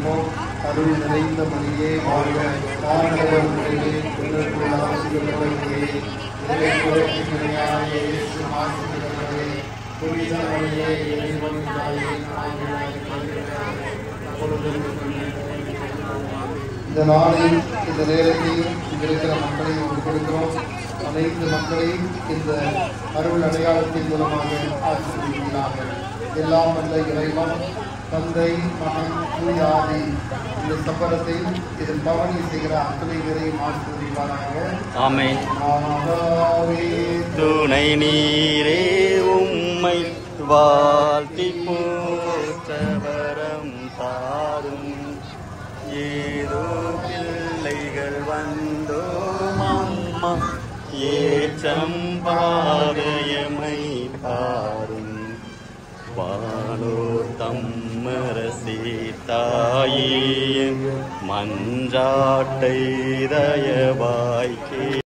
ஜெபிக்கிறோம் அருள் நிறைந்த மணியே வாழ்க ஆண்டவர் உடனே உங்களுக்குள் ஆசிரியர்களே இறை குறையான இயேசு ஆசிரியர்களே புனித மணியே இறைவனின் தாயே இந்த நாளையும் இந்த நேரத்தையும் இங்க இருக்கிற மக்களையும் ஒப்புக் கொடுக்கிறோம் அனைத்து மக்களையும் இந்த அருள் அடையாளத்தின் மூலமாக ஆசிர்வதிக்கிறாங்க எல்லாம் வல்ல இறைவன் தந்தை மகன் தூய ஆவி இந்த சப்பரத்தையும் இதில் பவனி செய்கிற அத்தனை பேரையும் ஆசிர்வதிப்பாராங்க ஆமென் ஆமாவே துணை நீரே உம்மை வாழ்த்தி போற்றவரம் தாரும் ஏதோ பிள்ளைகள் வந்தோம் அம்மா ஏற்றம் பாதையமை பாரும் வானோர் தம்மரசி தாயே மன்றாட்டை தயவாய்க்கே